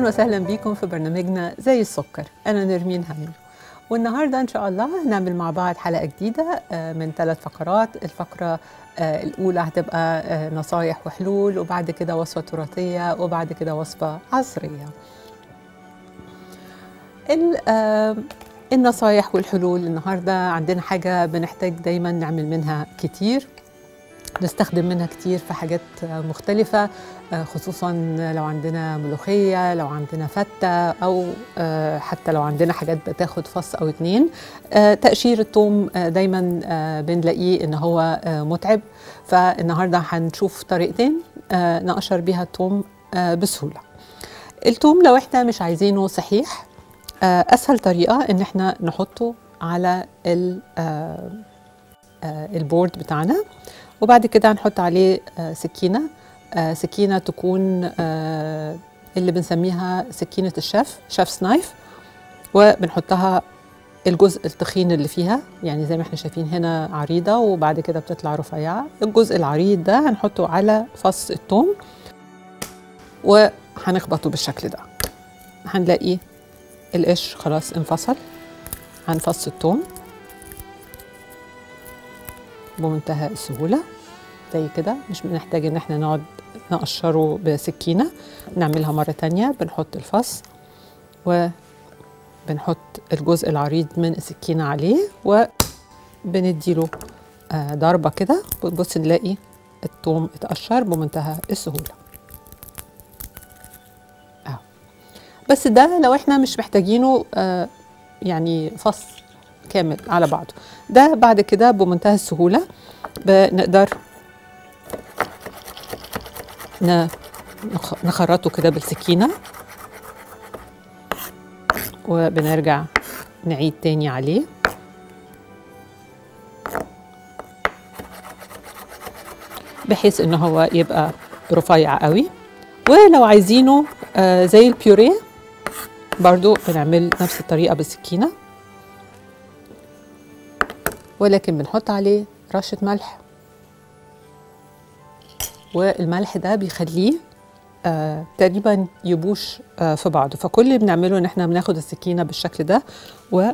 وسهلا بيكم في برنامجنا زي السكر أنا نرمين هامل والنهاردة إن شاء الله هنعمل مع بعض حلقة جديدة آه، من ثلاث فقرات الفقرة آه، الأولى هتبقى آه، نصايح وحلول وبعد كده وصفة تراثية وبعد كده وصفة عصرية ال- آه، النصايح والحلول النهاردة عندنا حاجة بنحتاج دايما نعمل منها كتير نستخدم منها كتير في حاجات آه، مختلفة آه، خصوصا لو عندنا ملوخية لو عندنا فتة أو آه، حتى لو عندنا حاجات بتاخد فص أو اتنين آه، تقشير الثوم آه، دايما آه، بنلاقيه إن هو آه، متعب فالنهاردة هنشوف طريقتين آه، نقشر بيها الثوم آه، بسهولة الثوم لو احنا مش عايزينه صحيح آه، أسهل طريقة إن احنا نحطه على ال- آه، آه، البورد بتاعنا وبعد كده هنحط عليه آه، سكينة آه، سكينة تكون آه، اللي بنسميها سكينة الشيف شيف's نايف وبنحطها الجزء التخين اللي فيها يعني زي ما احنا شايفين هنا عريضة وبعد كده بتطلع رفيعة الجزء العريض ده هنحطه على فص الثوم وهنخبطه بالشكل ده هنلاقي القش خلاص انفصل عن فص الثوم بمنتهى السهولة زي كده مش بنحتاج ان احنا نقعد نقشره بسكينة نعملها مرة تانية بنحط الفص وبنحط الجزء العريض من السكينة عليه وبنديله آه، ضربة كده بص نلاقي الثوم اتقشر بمنتهى السهولة اهو بس ده لو احنا مش محتاجينه آه، يعني فص كامل على بعضه ده بعد كده بمنتهى السهولة بنقدر ن- نخ- نخرطه كده بالسكينة وبنرجع نعيد تاني عليه بحيث ان هو يبقى رفيع قوي ولو عايزينه آه، زي البيوريه برضو بنعمل نفس الطريقة بالسكينة ولكن بنحط عليه رشة ملح والملح ده بيخليه آه تقريبا يبوش آه في بعضه فكل اللي بنعمله ان احنا بناخد السكينة بالشكل ده و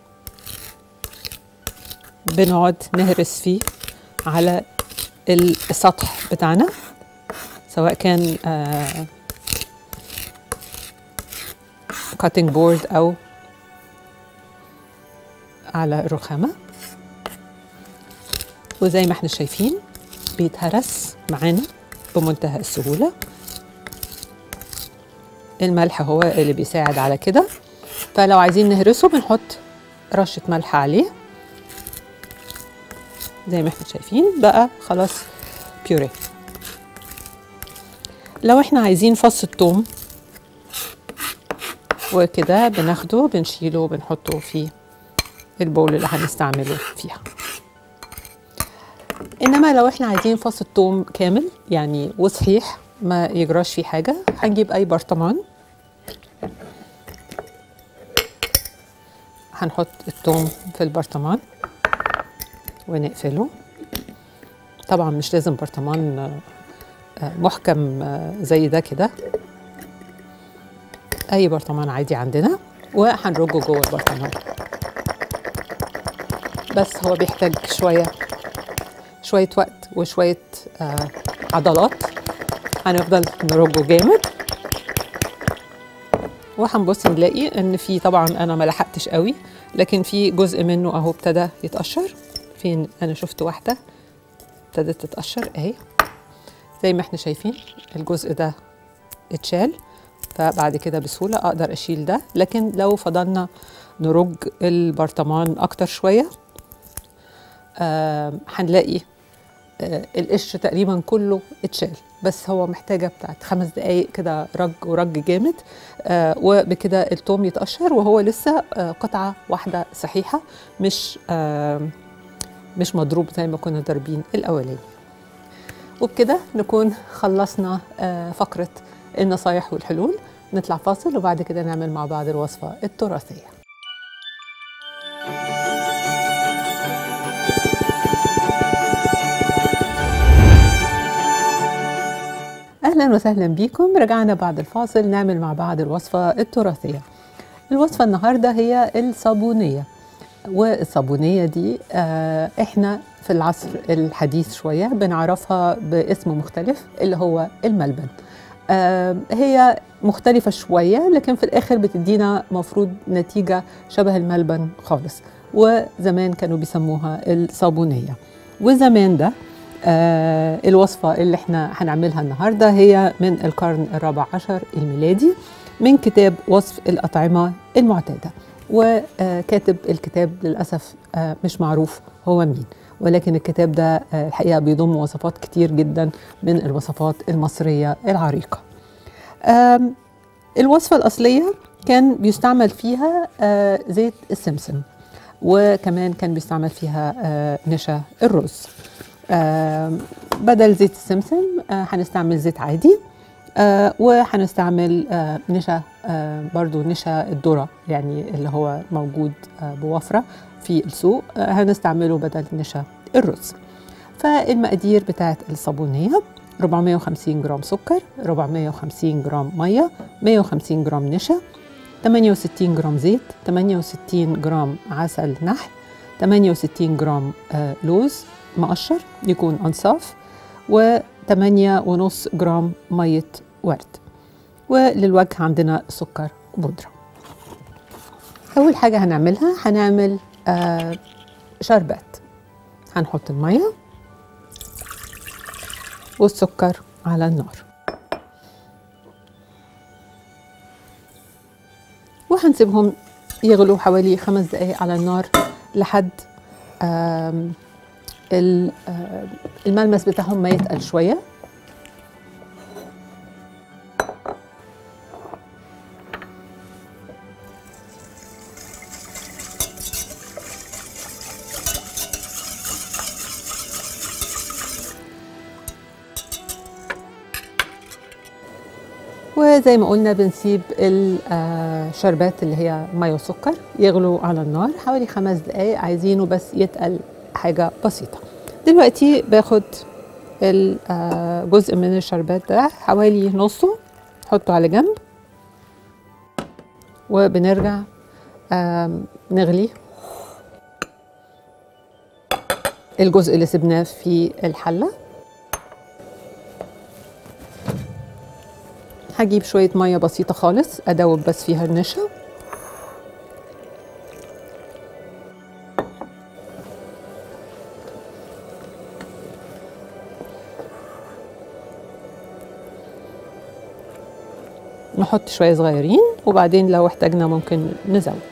بنقعد نهرس فيه على السطح بتاعنا سواء كان آه كاتنج بورد او على الرخامه وزي ما احنا شايفين بيتهرس معانا بمنتهى السهولة الملح هو اللي بيساعد على كده فلو عايزين نهرسه بنحط رشة ملح عليه زي ما احنا شايفين بقى خلاص بيوري لو احنا عايزين فص الثوم وكده بناخده بنشيله بنحطه في البول اللي هنستعمله فيها انما لو احنا عايزين فص الثوم كامل يعني وصحيح ما يجراش فيه حاجه هنجيب اي برطمان هنحط الثوم في البرطمان ونقفله طبعا مش لازم برطمان آه، آه، محكم آه، زي ده كده اي برطمان عادي عندنا وهنرجه جوه البرطمان بس هو بيحتاج شويه شوية وقت وشوية آه عضلات هنفضل نرجه جامد وهنبص نلاقي ان في طبعا انا ما لحقتش قوي لكن في جزء منه اهو ابتدى يتقشر فين انا شفت واحدة ابتدت تتقشر اهي زي ما احنا شايفين الجزء ده اتشال فبعد كده بسهولة اقدر اشيل ده لكن لو فضلنا نرج البرطمان اكتر شوية آه، هنلاقي آه، القش تقريبا كله اتشال بس هو محتاجه بتاعت خمس دقايق كده رج ورج جامد آه، وبكده التوم يتقشر وهو لسه آه، قطعه واحده صحيحه مش آه، مش مضروب زي ما كنا ضاربين الاولاني وبكده نكون خلصنا آه، فقره النصايح والحلول نطلع فاصل وبعد كده نعمل مع بعض الوصفه التراثيه اهلا أهلا وسهلا بكم رجعنا بعد الفاصل نعمل مع بعض الوصفة التراثية الوصفة النهاردة هي الصابونية والصابونية دي آه، احنا في العصر الحديث شوية بنعرفها باسم مختلف اللي هو الملبن آه، هي مختلفة شوية لكن في الآخر بتدينا مفروض نتيجة شبه الملبن خالص وزمان كانوا بيسموها الصابونية وزمان ده آه الوصفة اللي احنا هنعملها النهاردة هي من القرن الرابع عشر الميلادي من كتاب وصف الأطعمة المعتادة وكاتب الكتاب للأسف آه مش معروف هو مين ولكن الكتاب ده آه الحقيقة بيضم وصفات كتير جدا من الوصفات المصرية العريقة آم، الوصفة الأصلية كان بيستعمل فيها آه زيت السمسم وكمان كان بيستعمل فيها آه نشا الرز آه بدل زيت السمسم آه هنستعمل زيت عادي آه وهنستعمل آه نشا آه برضو نشا الذرة يعني اللي هو موجود آه بوفرة في السوق آه هنستعمله بدل نشا الرز فالمقادير بتاعت الصابونية 450 جرام سكر 450 جرام مية 150 جرام نشا 68 جرام زيت 68 جرام عسل نحل 68 جرام آه لوز مقشر يكون أنصاف و8 ونص جرام مية ورد وللوجه عندنا سكر بودرة أول حاجة هنعملها هنعمل آه شربات هنحط المية والسكر على النار وهنسيبهم يغلوا حوالي خمس دقايق على النار لحد آم، ال- آه، الملمس بتاعهم ما يتقل شويه وزي ما قلنا بنسيب الشربات اللي هي ميه وسكر يغلوا على النار حوالي خمس دقايق عايزينه بس يتقل حاجه بسيطه دلوقتي باخد الجزء من الشربات ده حوالي نصه نحطه على جنب وبنرجع آم، نغلي الجزء اللي سبناه في الحله هجيب شوية مية بسيطة خالص أدوب بس فيها النشا نحط شوية صغيرين وبعدين لو احتاجنا ممكن نزود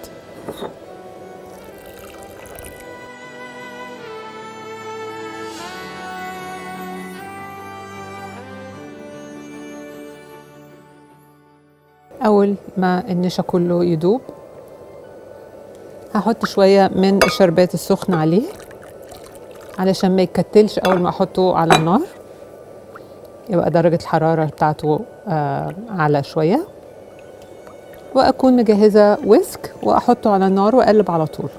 أول ما النشا كله يدوب هحط شوية من الشربات السخن عليه علشان ما يتكتلش أول ما أحطه على النار يبقى درجة الحرارة بتاعته آه أعلى شوية وأكون مجهزة ويسك وأحطه على النار وأقلب على طول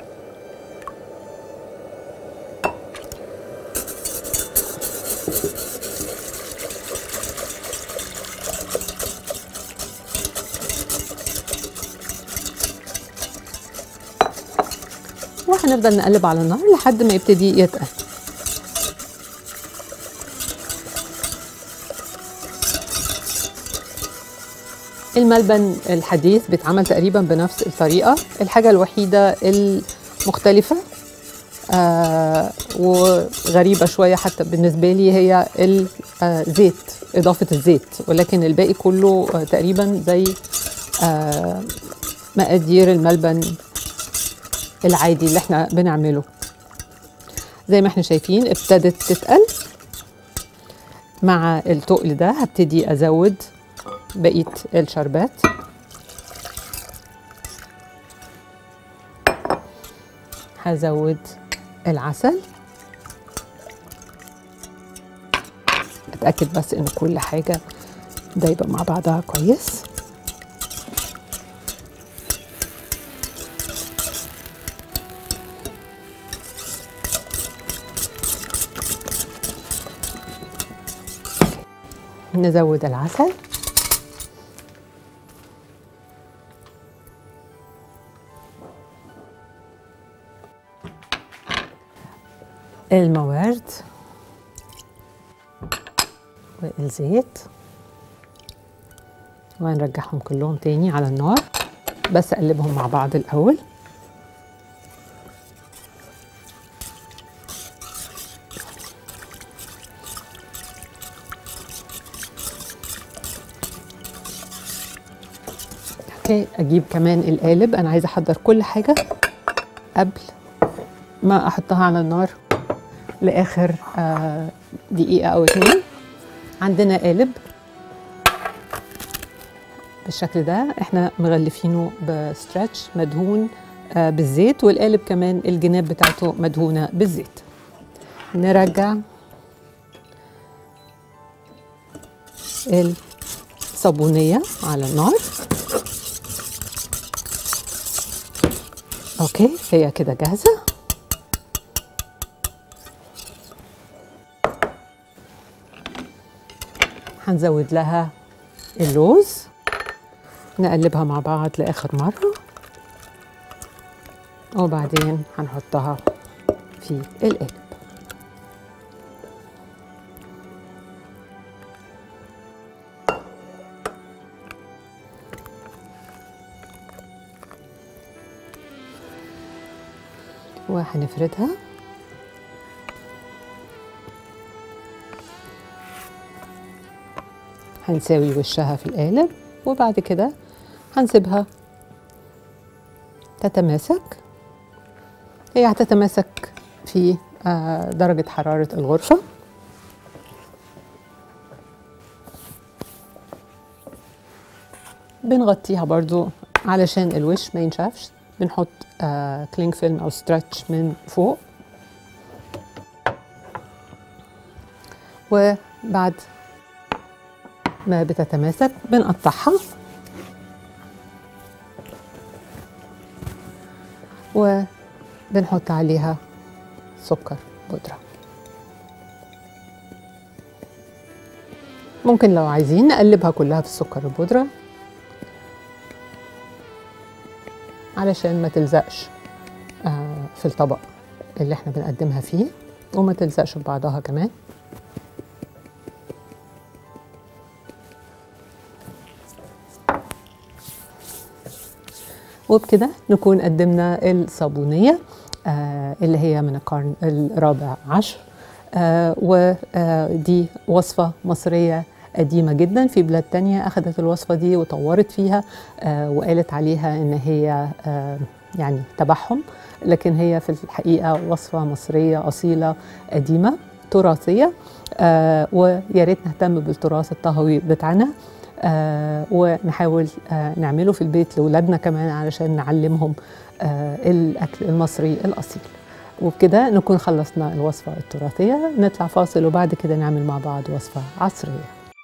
وهنفضل نقلب على النار لحد ما يبتدي يتقل الملبن الحديث بيتعمل تقريبا بنفس الطريقة الحاجة الوحيدة المختلفة آه وغريبة شوية حتى بالنسبة لي هي الزيت إضافة الزيت ولكن الباقي كله آه تقريبا زي آه مقادير الملبن العادي اللي احنا بنعمله زي ما احنا شايفين ابتدت تتقل مع التقل ده هبتدي ازود بقيه الشربات هزود العسل اتاكد بس ان كل حاجه دايبه مع بعضها كويس نزود العسل الموارد والزيت وهنرجعهم كلهم تاني على النار بس اقلبهم مع بعض الاول اوكي اجيب كمان القالب انا عايزه احضر كل حاجه قبل ما احطها على النار لاخر آه، دقيقه او اتنين عندنا قالب بالشكل ده احنا مغلفينه بستريتش مدهون آه، بالزيت والقالب كمان الجناب بتاعته مدهونه بالزيت نرجع الصابونيه على النار اوكي هي كده جاهزه هنزود لها اللوز نقلبها مع بعض لاخر مره وبعدين هنحطها في القالب وهنفردها هنساوي وشها في القالب وبعد كده هنسيبها تتماسك هي هتتماسك في آه، درجة حرارة الغرفة بنغطيها برضو علشان الوش ما ينشفش بنحط آه كلينج فيلم او ستريتش من فوق وبعد ما بتتماسك بنقطعها وبنحط عليها سكر بودرة ممكن لو عايزين نقلبها كلها في السكر البودرة علشان ما تلزقش آه، في الطبق اللي احنا بنقدمها فيه وما تلزقش في بعضها كمان وبكده نكون قدمنا الصابونية آه، اللي هي من القرن الرابع عشر آه، ودي وصفة مصرية قديمة جدا في بلاد تانية أخذت الوصفة دي وطورت فيها آه، وقالت عليها إن هي آه، يعني تبعهم لكن هي في الحقيقة وصفة مصرية أصيلة قديمة تراثية آه، ويا ريت نهتم بالتراث الطهوي بتاعنا آه، ونحاول آه، نعمله في البيت لأولادنا كمان علشان نعلمهم آه، الأكل المصري الأصيل وبكده نكون خلصنا الوصفة التراثية نطلع فاصل وبعد كده نعمل مع بعض وصفة عصرية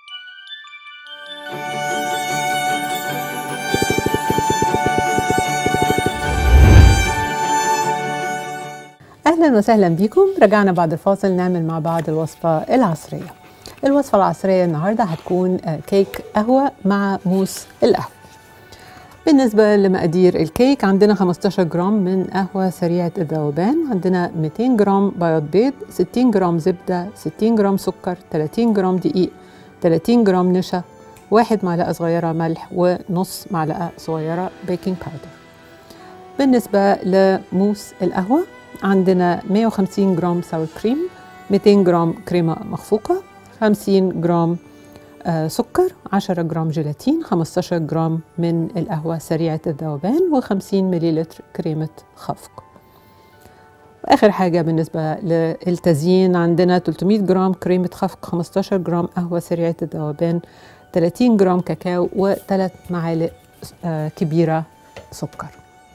اهلا وسهلا بكم رجعنا بعد الفاصل نعمل مع بعض الوصفه العصريه الوصفه العصريه النهارده هتكون آه، كيك قهوه مع موس القهوه بالنسبة لمقادير الكيك عندنا 15 جرام من قهوة سريعة الذوبان عندنا 200 جرام بياض بيض 60 جرام زبدة 60 جرام سكر 30 جرام دقيق 30 جرام نشا واحد معلقة صغيرة ملح ونص معلقة صغيرة بيكنج باودر بالنسبة لموس القهوة عندنا 150 جرام ساور كريم 200 جرام كريمة مخفوقة 50 جرام آه، سكر 10 جرام جيلاتين 15 جرام من القهوة سريعة الذوبان و50 مليلتر كريمة خفق آخر حاجة بالنسبة للتزيين عندنا 300 جرام كريمة خفق 15 جرام قهوة سريعة الذوبان 30 جرام كاكاو وثلاث معالق آه، كبيرة سكر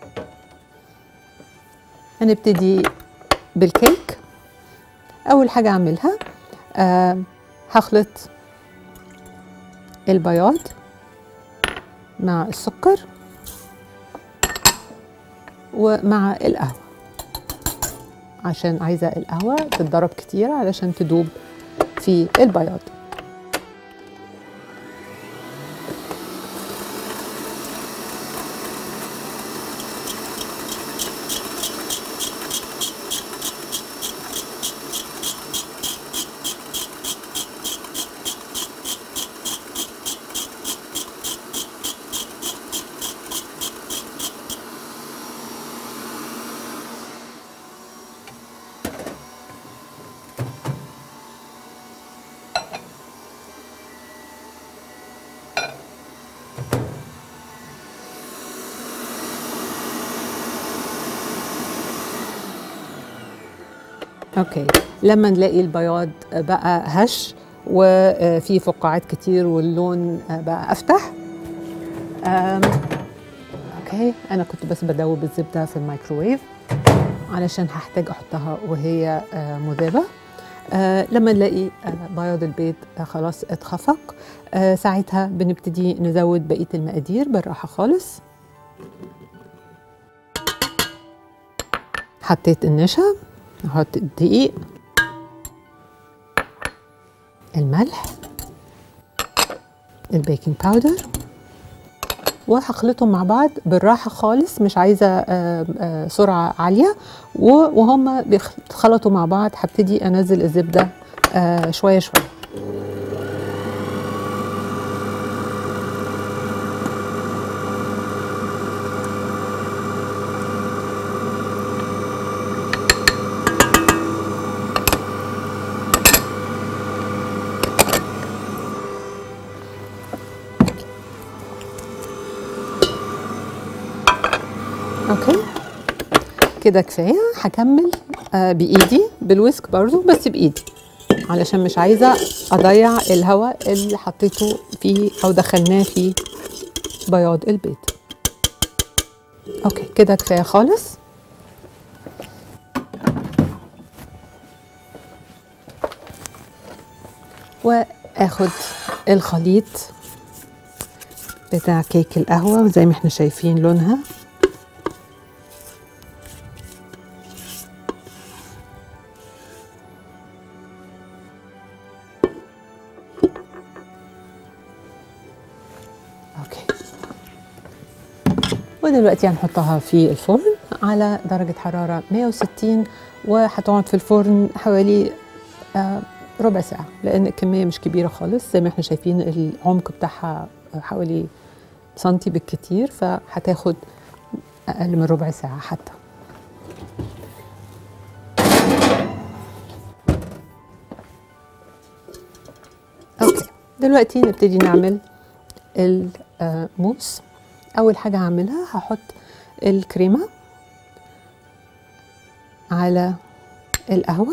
هنبتدي بالكيك أول حاجة أعملها آه هخلط البياض مع السكر ومع القهوة عشان عايزة القهوة تتضرب كتير علشان تدوب في البياض اوكي لما نلاقي البياض بقى هش وفي فقاعات كتير واللون بقى افتح أم، اوكي انا كنت بس بدوب الزبده في الميكروويف علشان هحتاج احطها وهي آه، مذابه آه، لما نلاقي آه، بياض البيض آه، خلاص اتخفق آه، ساعتها بنبتدي نزود بقيه المقادير بالراحه خالص حطيت النشا نحط الدقيق الملح البيكنج باودر وهخلطهم مع بعض بالراحة خالص مش عايزة آه، آه، سرعة عالية و- وهم بيتخلطوا مع بعض هبتدي أنزل الزبدة آه، شوية شوية اوكي كده كفايه هكمل آه بايدي بالويسك برضو بس بايدي علشان مش عايزه اضيع الهواء اللي حطيته فيه او دخلناه في بياض البيض اوكي كده كفايه خالص واخد الخليط بتاع كيك القهوه زي ما احنا شايفين لونها اوكي ودلوقتي هنحطها في الفرن على درجة حرارة 160 وهتقعد في الفرن حوالي آه، ربع ساعة لأن الكمية مش كبيرة خالص زي ما احنا شايفين العمق بتاعها حوالي سنتي بالكتير فهتاخد أقل من ربع ساعة حتى اوكي دلوقتي نبتدي نعمل الموس اول حاجه هعملها هحط الكريمه على القهوه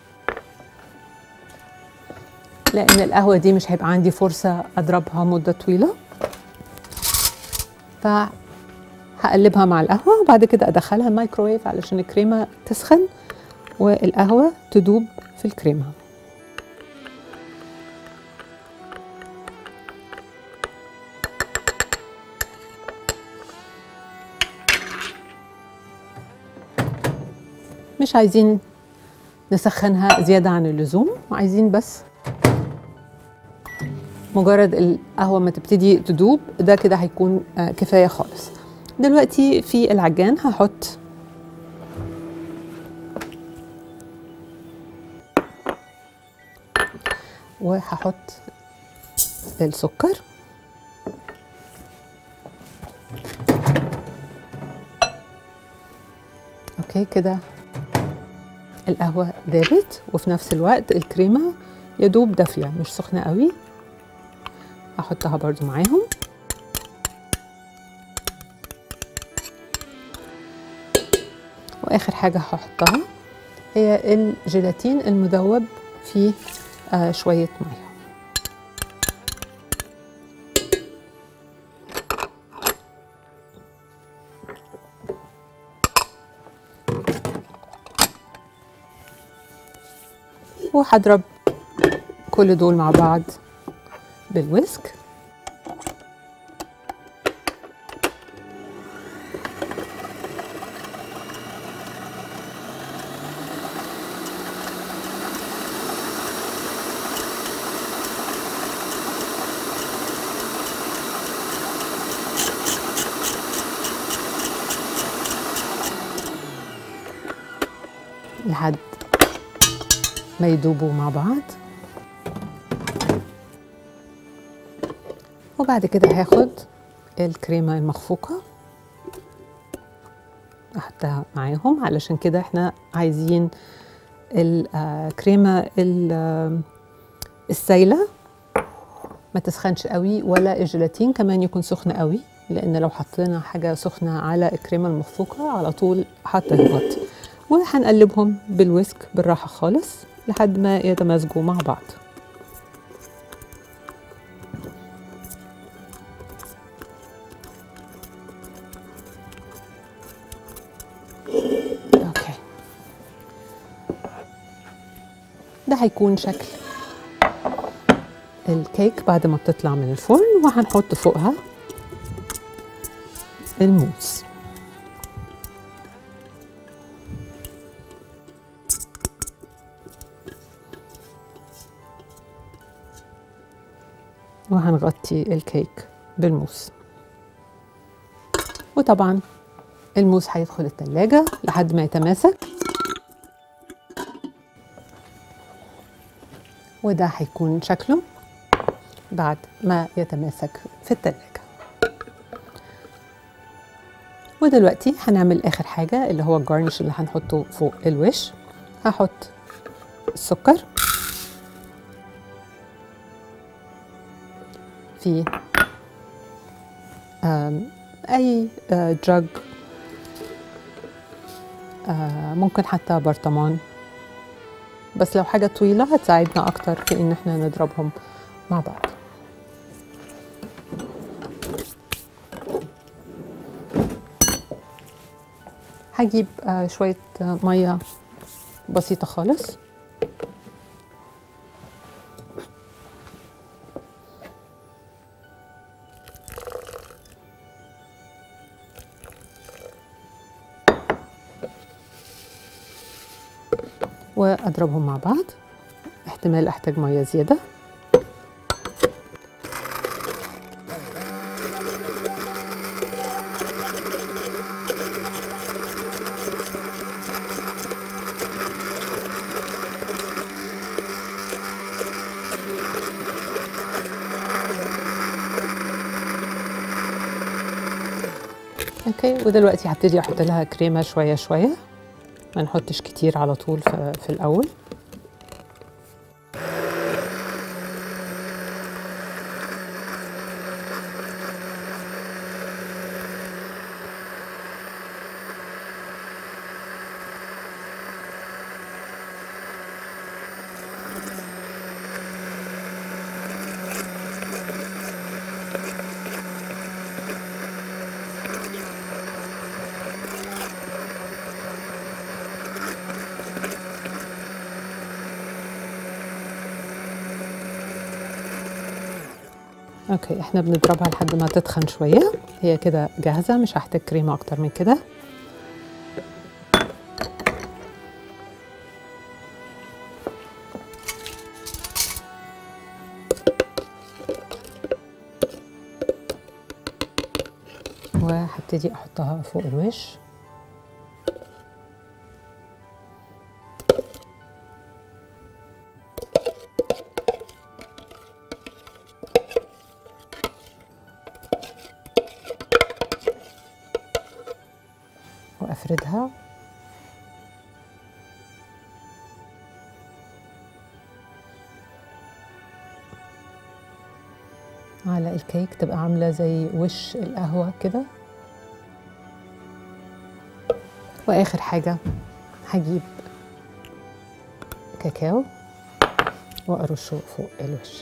لان القهوه دي مش هيبقى عندي فرصه اضربها مده طويله فهقلبها مع القهوه وبعد كده ادخلها الميكروويف علشان الكريمه تسخن والقهوه تدوب في الكريمه مش عايزين نسخنها زيادة عن اللزوم عايزين بس مجرد القهوة ما تبتدي تدوب ده كده هيكون آه، كفاية خالص دلوقتي في العجان هحط وهحط السكر اوكي كده القهوة دابت وفي نفس الوقت الكريمة يدوب دافية مش سخنة قوي هحطها برضو معاهم واخر حاجة هحطها هي الجيلاتين المذوب في آه شوية مية وهضرب كل دول مع بعض بالويسك لحد ما يدوبوا مع بعض وبعد كده هاخد الكريمة المخفوقة احطها معاهم علشان كده احنا عايزين الكريمة ال- السايلة ما تسخنش قوي ولا الجيلاتين كمان يكون سخن قوي لان لو حطينا حاجة سخنة على الكريمة المخفوقة على طول هتهبط وهنقلبهم بالويسك بالراحة خالص لحد ما يتمازجوا مع بعض اوكي ده هيكون شكل الكيك بعد ما بتطلع من الفرن وهنحط فوقها الموز وهنغطي الكيك بالموس وطبعا الموس هيدخل التلاجة لحد ما يتماسك وده هيكون شكله بعد ما يتماسك في التلاجة ودلوقتي هنعمل آخر حاجة اللي هو الجارنش اللي هنحطه فوق الوش هحط السكر في آم، أي آه، جج آه، ممكن حتى برطمان بس لو حاجة طويلة هتساعدنا أكتر في إن احنا نضربهم مع بعض هجيب آه، شوية آه، مية بسيطة خالص واضربهم مع بعض احتمال احتاج ميه زياده اوكي ودلوقتي هبتدي احط لها كريمه شويه شويه ما نحطش كتير على طول في, في الاول اوكي احنا بنضربها لحد ما تتخن شويه هي كده جاهزه مش هحتاج كريمه اكتر من كده وهبتدي احطها فوق الوش وافردها على الكيك تبقى عامله زي وش القهوه كده واخر حاجه هجيب كاكاو وارشه فوق الوش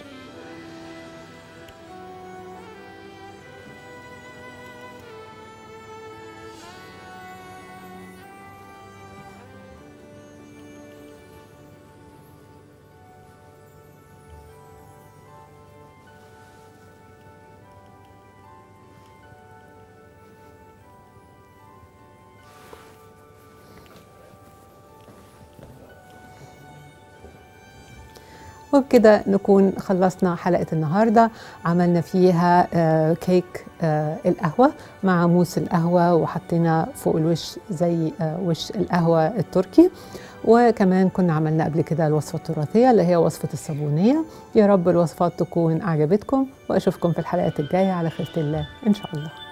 وبكده نكون خلصنا حلقة النهاردة عملنا فيها آه، كيك آه، القهوة مع موس القهوة وحطينا فوق الوش زي آه، وش القهوة التركي وكمان كنا عملنا قبل كده الوصفة التراثية اللي هي وصفة الصابونية يا رب الوصفات تكون أعجبتكم وأشوفكم في الحلقات الجاية على خيرة الله إن شاء الله